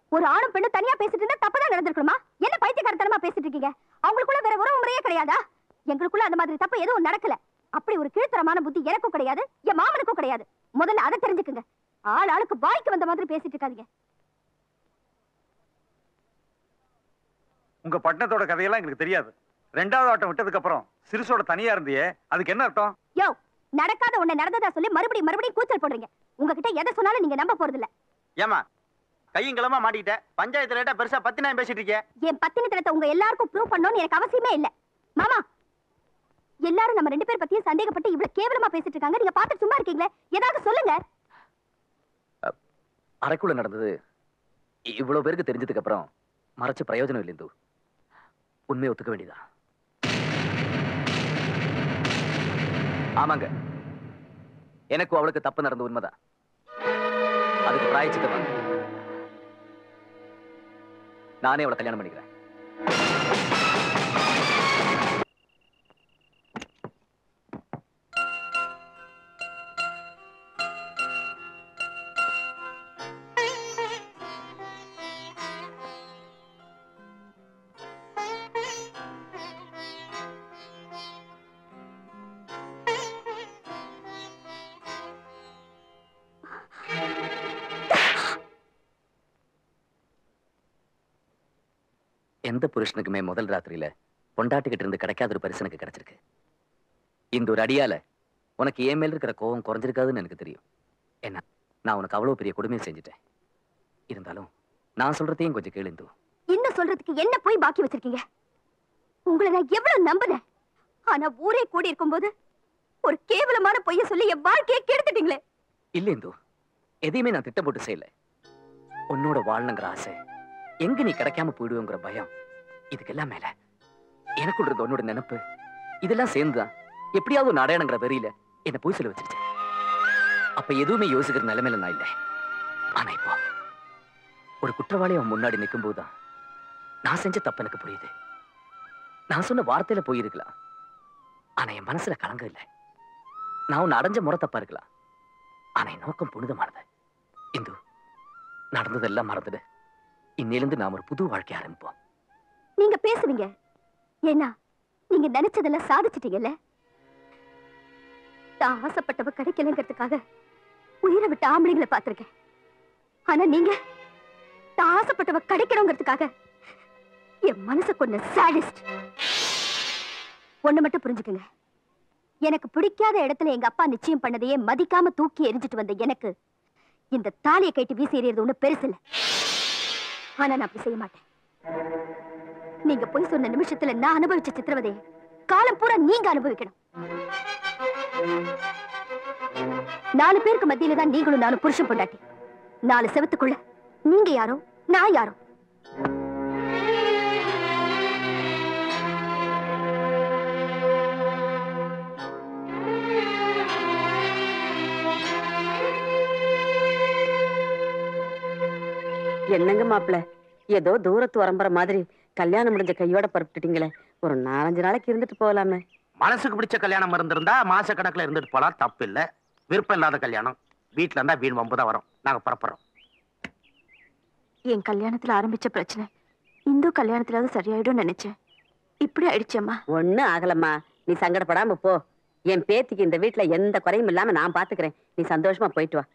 ஒரு ஆணும் பெண்ணும் தனியா பேசிட்டு இருந்தா தப்புதான் நடந்திருக்கணுமா என்ன பைத்தியக்காரத்தனமா பேசிட்டு இருக்கீங்க அவங்களுக்குள்ள வேற உறவு முறையே கிடையாதா எங்களுக்குள்ள அந்த மாதிரி தப்பு எதுவும் நடக்கல அப்படி ஒரு கீழ்த்தரமான புத்தி எனக்கும் கிடையாது என் மாமனுக்கும் கிடையாது முதல்ல அதை தெரிஞ்சுக்குங்க ஆள் ஆளுக்கு வாய்க்கு வந்த மாதிரி பேசிட்டு இருக்காதீங்க உங்க பட்டணத்தோட கதையெல்லாம் எங்களுக்கு தெரியாது ரெண்டாவது ஆட்டம் விட்டதுக்கு அப்புறம் சிறுசோட தனியா இருந்தியே அதுக்கு என்ன அர்த்தம் யோ நடக்காத ஒண்ணு நடந்ததா சொல்லி மறுபடியும் மறுபடியும் கூச்சல் போடுறீங்க உங்ககிட்ட எதை சொன்னாலும் நீங்க நம்ப போறது இல்ல ஏமா கையும் கிளம்ப மாட்டிக்கிட்ட பஞ்சாயத்து ரேட்டா பெருசா பத்தி நான் பேசிட்டு இருக்கேன் என் பத்தினித்தனத்தை உங்க எல்லாருக்கும் ப்ரூவ் பண்ணணும்னு எனக்கு அவசியமே இல்ல மாமா எல்லாரும் நம்ம ரெண்டு பேர் பத்தியும் சந்தேகப்பட்டு இவ்வளவு கேவலமா பேசிட்டு இருக்காங்க நீங்க பார்த்து சும்மா இருக்கீங்களே ஏதாவது சொல்லுங்க அறைக்குள்ள நடந்தது இ- இவ்வளவு பேருக்கு தெரிஞ்சதுக்கு அப்புறம் மறைச்சு பிரயோஜனம் இல்லை இந்து உண்மையை ஒத்துக்க வேண்டியதா ஆமாங்க எனக்கும் அவளுக்கு தப்பு நடந்த உண்மைதான் அதுக்கு பிராயச்சித்தம் வாங்க. நானே அவளை கல்யாணம் பண்ணிக்கிறேன் எந்த புருஷனுக்குமே முதல் ராத்திரியில பொண்டாட்டிக்கிட்டு இருந்து கிடைக்காத ஒரு பரிசு எனக்கு கிடைச்சிருக்கு இந்த ஒரு அடியால உனக்கு என் மேல இருக்கிற கோவம் குறைஞ்சிருக்காதுன்னு எனக்கு தெரியும் என்ன நான் உனக்கு அவ்வளவு பெரிய கொடுமையை செஞ்சுட்டேன் இருந்தாலும் நான் சொல்றதையும் கொஞ்சம் கேளு இந்து இன்னும் சொல்றதுக்கு என்ன போய் பாக்கி வச்சிருக்கீங்க உங்களை நான் எவ்வளவு நம்பினேன் ஆனா ஊரே கூடி இருக்கும்போது ஒரு கேவலமான பொய்ய சொல்லி என் வாழ்க்கையை கெடுத்துட்டீங்களே இல்ல இந்து எதையுமே நான் திட்டம் போட்டு செய்யல உன்னோட வாழணுங்கிற ஆசை எங்க நீ கிடைக்காம போயிடுவோங்கிற பயம் இதுக்கெல்லாம் மேல எனக்குள்ள இருந்த உன்னோட நினைப்பு இதெல்லாம் சேர்ந்துதான் எப்படியாவது ஒரு அடையாளங்கிற வெறியில என்ன போய் சொல்ல வச்சிருச்சு அப்ப எதுவுமே யோசிக்கிற நிலைமையில நான் இல்லை ஆனா இப்போ ஒரு குற்றவாளி அவன் முன்னாடி நிற்கும் போதுதான் நான் செஞ்ச தப்பு எனக்கு புரியுது நான் சொன்ன வார்த்தையில போயிருக்கலாம் ஆனா என் மனசுல கலங்க இல்லை நான் உன்னை அடைஞ்ச முறை தப்பா இருக்கலாம் ஆனா என் நோக்கம் புனிதமானது இந்து நடந்ததெல்லாம் மறந்துடு இன்னிலிருந்து நாம் ஒரு புது வாழ்க்கை ஆரம்பிப்போம் நீங்க பேசுவீங்க ஏன்னா நீங்க நினைச்சதெல்லாம் சாதிச்சிட்டீங்கல்ல தான் ஆசைப்பட்டவ கிடைக்கலங்கிறதுக்காக உயிரை விட்ட ஆம்பளைங்களை பார்த்திருக்கேன் ஆனா நீங்க தான் ஆசைப்பட்டவ கிடைக்கணுங்கிறதுக்காக என் மனசை கொண்ட சாடிஸ்ட் ஒண்ணு மட்டும் புரிஞ்சுக்குங்க எனக்கு பிடிக்காத இடத்துல எங்க அப்பா நிச்சயம் பண்ணதையே மதிக்காம தூக்கி எரிஞ்சிட்டு வந்த எனக்கு இந்த தாலியை கட்டி வீசி எறியறது ஒண்ணு பெருசு இல்ல ஆனா நான் அப்படி செய்ய மாட்டேன் நீங்க போய் சொன்ன நிமிஷத்துல நான் அனுபவிச்ச சித்திரவதையை காலம் பூரா நீங்க அனுபவிக்கணும் நாலு பேருக்கு மத்தியில தான் நீங்களும் நானும் புருஷன் பொண்டாட்டி நாலு செவத்துக்குள்ள நீங்க யாரோ நான் யாரோ என்னங்க மாப்பிள ஏதோ தூரத்து வரம்புற மாதிரி கல்யாணம் முடிஞ்ச கையோட பரப்பிட்டீங்களே ஒரு நாலஞ்சு நாளைக்கு இருந்துட்டு போகலாமே மனசுக்கு பிடிச்ச கல்யாணம் இருந்திருந்தா மாச கணக்குல இருந்துட்டு போலாம் தப்பு இல்ல விருப்பம் இல்லாத கல்யாணம் வீட்டுல இருந்தா வீண் வம்பு தான் வரும் நாங்க புறப்படுறோம் என் கல்யாணத்துல ஆரம்பிச்ச பிரச்சனை இந்து கல்யாணத்துலாவது சரியாயிடும் நினைச்சேன் இப்படி ஆயிடுச்சேம்மா ஒண்ணு ஆகலம்மா நீ சங்கடப்படாம போ என் பேத்திக்கு இந்த வீட்டுல எந்த குறையும் இல்லாம நான் பாத்துக்கிறேன் நீ சந்தோஷமா போயிட்டு வா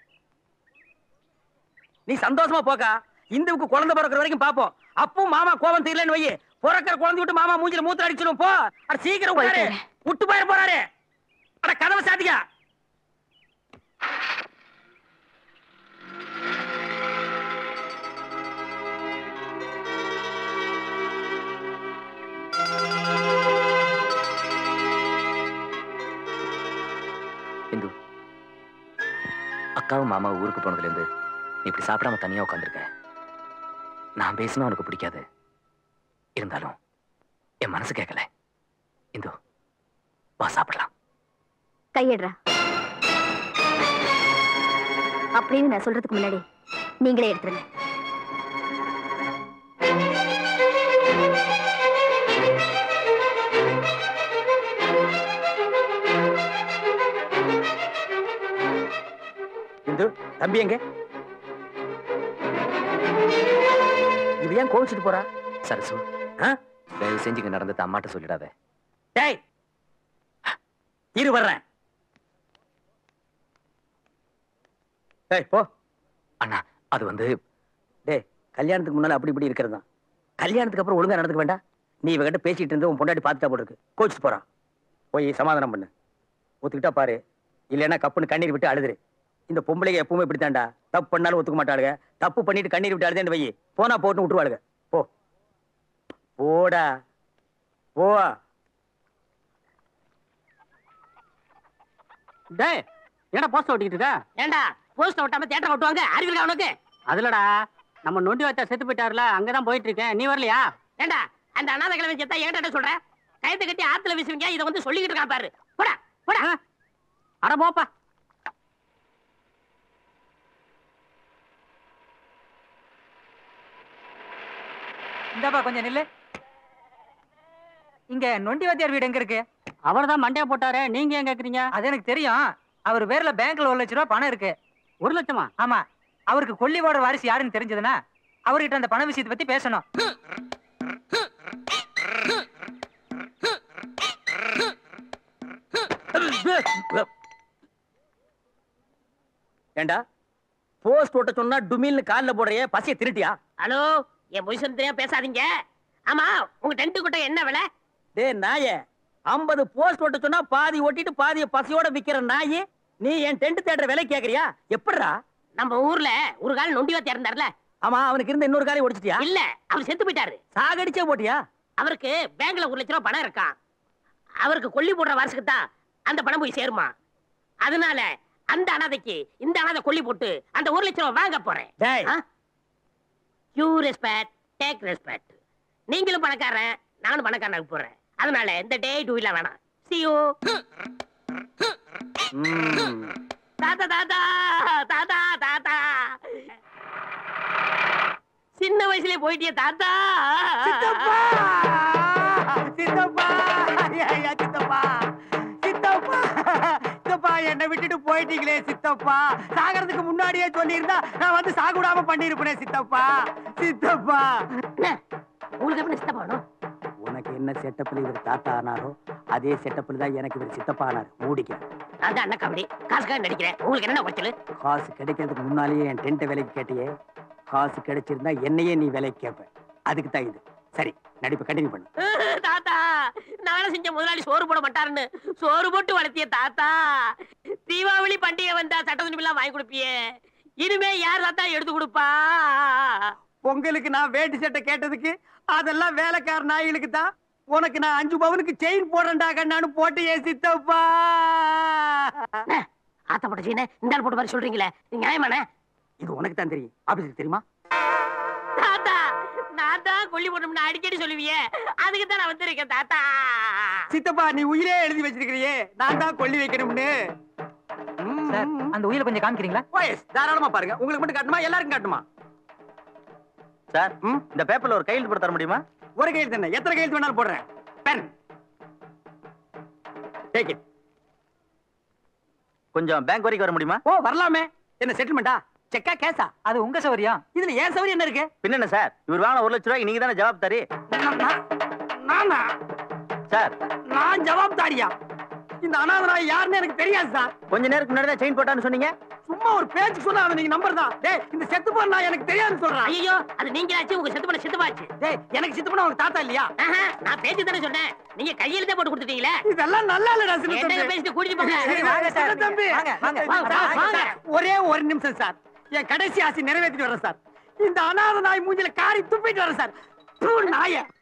நீ சந்தோஷமா போக்கா இந்துவுக்கு குழந்தை பிறக்கிற வரைக்கும் பாப்போம் அப்பவும் மாமா கோபம் தெரியலன்னு வையே பிறக்கிற குழந்தை விட்டு மாமா மூஞ்சில மூத்திர அடிச்சிடும் போ அட சீக்கிரம் உட்காரு விட்டு போயிட போறாரு அட கதவை சாத்தியா இந்து அக்காவும் மாமா ஊருக்கு போனதுல இருந்து நீ இப்படி சாப்பிடாம தனியா உட்காந்துருக்க நான் பேசினா உனக்கு பிடிக்காது இருந்தாலும் என் மனசு கேட்கல இந்து வா சாப்பிடலாம் கையிடுறா அப்படின்னு நான் சொல்றதுக்கு முன்னாடி நீங்களே எடுத்துருங்க இந்து தம்பி எங்க இவ ஏன் கோவிச்சுட்டு போறா சரசு ஆ? தயவு செஞ்சு இங்க நடந்தது அம்மாட்ட சொல்லிடாத டேய் இரு வர்றேன் டேய் போ அண்ணா அது வந்து டேய் கல்யாணத்துக்கு முன்னால அப்படி இப்படி இருக்கிறது தான் கல்யாணத்துக்கு அப்புறம் ஒழுங்கா நடந்துக்க வேண்டாம் நீ இவகிட்ட பேசிட்டு இருந்து உன் பொண்டாட்டி பார்த்துட்டா போல இருக்கு கோச்சிட்டு போறான் போய் சமாதானம் பண்ணு ஒத்துக்கிட்டா பாரு இல்லைன்னா கப்புன்னு கண்ணீர் விட்டு அழுதுரு இந்த பொம்பளைங்க எப்பவுமே இப்படித்தான்டா தப்பு பண்ணாலும் ஒத்துக்க மாட்டாளுங்க தப்பு பண்ணிட்டு கண்ணீர் விட்டு அழுதேன்னு வை போனா போட்டு விட்டுருவாளுங்க போ போடா போ டேய் ஏடா போஸ்ட் ஓட்டிட்டு இருக்க ஏண்டா போஸ்ட் ஒட்டாம தேட்டர் ஓட்டுவாங்க அறிவியல் அவனுக்கு அதுலடா நம்ம நொண்டி வச்சா செத்து போயிட்டாருல அங்கதான் போயிட்டு இருக்கேன் நீ வரலையா ஏண்டா அந்த அனாதை கிழமை செத்தா என்கிட்ட என்ன சொல்ற கயத்தை கட்டி ஆத்துல வீசுவீங்க இதை வந்து சொல்லிக்கிட்டு இருக்கான் பாரு போடா போடா அட போப்பா இந்தாப்பா கொஞ்சம் நில்லு இங்க நொண்டி வாத்தியார் வீடு எங்க இருக்கு அவர் தான் மண்டைய போட்டாரு நீங்க ஏன் கேக்குறீங்க அது எனக்கு தெரியும் அவர் பேர்ல பேங்க்ல ஒரு லட்ச ரூபா பணம் இருக்கு ஒரு லட்சமா ஆமா அவருக்கு கொல்லிவோட வாரிசு யாருன்னு தெரிஞ்சதுன்னா அவர்கிட்ட அந்த பண விஷயத்தை பத்தி பேசணும் ஏண்டா போஸ்ட் ஓட்ட சொன்னா டுமில்னு கால்ல போடுறியே பசிய திருட்டியா ஹலோ என் பொசிஷன் தெரியாம பேசாதீங்க ஆமா உங்க டென்ட் குட்டை என்ன விலை டே நாயே ஐம்பது போஸ்ட் ஓட்ட சொன்னா பாதி ஓட்டிட்டு பாதிய பசியோட விக்கிற நாயி நீ என் டென்ட் தேடுற விலை கேக்குறியா எப்படிடா நம்ம ஊர்ல ஒரு கால் நொண்டி வாத்தியார் இருந்தார்ல ஆமா அவனுக்கு இருந்த இன்னொரு காலை ஒடிச்சிட்டியா இல்ல அவர் செத்து போயிட்டாரு சாகடிச்சே போட்டியா அவருக்கு பேங்க்ல ஒரு லட்ச ரூபா பணம் இருக்கான் அவருக்கு கொல்லி போடுற வாரசுக்கு தான் அந்த பணம் போய் சேருமா அதனால அந்த அனாதைக்கு இந்த அனாதை கொல்லி போட்டு அந்த ஒரு லட்ச ரூபா வாங்க போறேன் டேய் யூ ரெஸ்பெக்ட் டேக் ரெஸ்பெக்ட் நீங்களும் பணக்காரன் நானும் பணக்காரனாக போறேன் அதனால இந்த டே டூ இல்ல வேணாம் see you ம். தாத்தா தாத்தா தாத்தா தாத்தா சின்ன வயசுலயே போயிட்டிய தாத்தா சித்தப்பா சித்தப்பா ஐயா சித்தப்பா சித்தப்பா சித்தப்பா என்னை விட்டுட்டு போயிட்டீங்களே சித்தப்பா சாகறதுக்கு முன்னாடியே சொல்லியிருந்தா நான் வந்து சாகுடாம பண்ணிருப்பேனே சித்தப்பா சித்தப்பா அண்ணா, உங்களுக்கு எப்படி சித்தப்பா வேணும் உனக்கு என்ன செட்டப்ல இவர் தாத்தா ஆனாரோ அதே செட்டப்ல தான் எனக்கு இவர் சித்தப்பா ஆனார் மூடிக்க நான் தான் அண்ணா கபடி காசுக்காக நடிக்கிறேன் உங்களுக்கு என்ன குறைச்சல் காசு கிடைக்கிறதுக்கு முன்னாலேயே என் டென்ட்டை விலைக்கு கேட்டியே காசு கிடைச்சிருந்தா என்னையே நீ விலைக்கு கேட்ப அதுக்கு தான் இது சரி நடிப்பு கண்டினியூ பண்ணு தாத்தா நானும் செஞ்ச முதலாளி சோறு போட மாட்டாருன்னு சோறு போட்டு வளர்த்திய தாத்தா தீபாவளி பண்டிகை வந்தா சட்ட துணிமெல்லாம் வாங்கி கொடுப்பியே இனிமே யார் தாத்தா எடுத்து கொடுப்பா பொங்கலுக்கு நான் வேட்டி சட்டை கேட்டதுக்கு அதெல்லாம் வேலைக்கார நாய்களுக்கு தான் உனக்கு நான் அஞ்சு பவனுக்கு செயின் போடுறேன்டா கண்ணான்னு போட்டு ஏன் சித்தப்பா ஆத்தா போட்ட சீன இந்த ஆள் போட்ட மாதிரி சொல்றீங்களே இது நியாயமானே இது உனக்கு தான் தெரியும் ஆபீஸுக்கு தெரியுமா தாத்தா நான் தான் கொல்லி போடணும்னு அடிக்கடி சொல்லுவியே அதுக்கு தான் நான் வந்திருக்கேன் தாத்தா சித்தப்பா நீ உயிரே எழுதி வச்சிருக்கிறியே நான் தான் கொல்லி வைக்கணும்னு சார் அந்த உயிரை கொஞ்சம் காமிக்கிறீங்களா ஓஎஸ் தாராளமா பாருங்க உங்களுக்கு மட்டும் காட்டுமா எல்லாருக்கும் காட்டுமா சார் இந்த பேப்பர்ல ஒரு கையெழுத்து போட்டு தர முடியுமா ஒரு கையெழுத்து என்ன எத்தனை கையெழுத்து வேணாலும் போடுறேன் பென் டேக் இட் கொஞ்சம் பேங்க் வரைக்கும் வர முடியுமா ஓ வரலாமே என்ன செட்டில்மெண்டா செக்கா கேஸா அது உங்க சௌரியம் இதுல ஏன் சௌரியம் என்ன இருக்கு பின்ன என்ன சார் இவர் வாங்கின ஒரு லட்ச ரூபாய்க்கு நீங்க தானே ஜவாப் தரி நானா சார் நான் ஜவாப்தாரியா இந்த அனாதராய் யாருன்னு எனக்கு தெரியாது சார் கொஞ்ச நேரத்துக்கு முன்னாடி தான் செயின் போட்டான்னு சொன்னீங்க சும்மா ஒரு பேச்சு சொன்னா அவனை நீங்க நம்பர் தான் டேய் இந்த செத்து போன நான் எனக்கு தெரியாதுன்னு சொல்றான் ஐயோ அது நீங்களாச்சு உங்க செத்து பண்ண சித்தப்பாச்சு டேய் எனக்கு சித்து பண்ண உனக்கு தாத்தா இல்லையா ஆஹா, நான் பேச்சு தானே சொன்னேன் நீங்க கையெழுத்தே போட்டு கொடுத்துட்டீங்களே இதெல்லாம் நல்லா இல்லடா சின்ன என்ன தம்பி. பேசிட்டு கூட்டிட்டு போங்க சரி, வாங்க சார் தம்பி வாங்க, வாங்க, வாங்க, சார், வாங்க. ஒரே ஒரு நிமிஷம் சார் என் கடைசி ஆசை நிறைவேற்றிட்டு வரேன் சார் இந்த அனாத நாய் மூஞ்சில காரி துப்பிட்டு வரேன் சார் தூ, நாய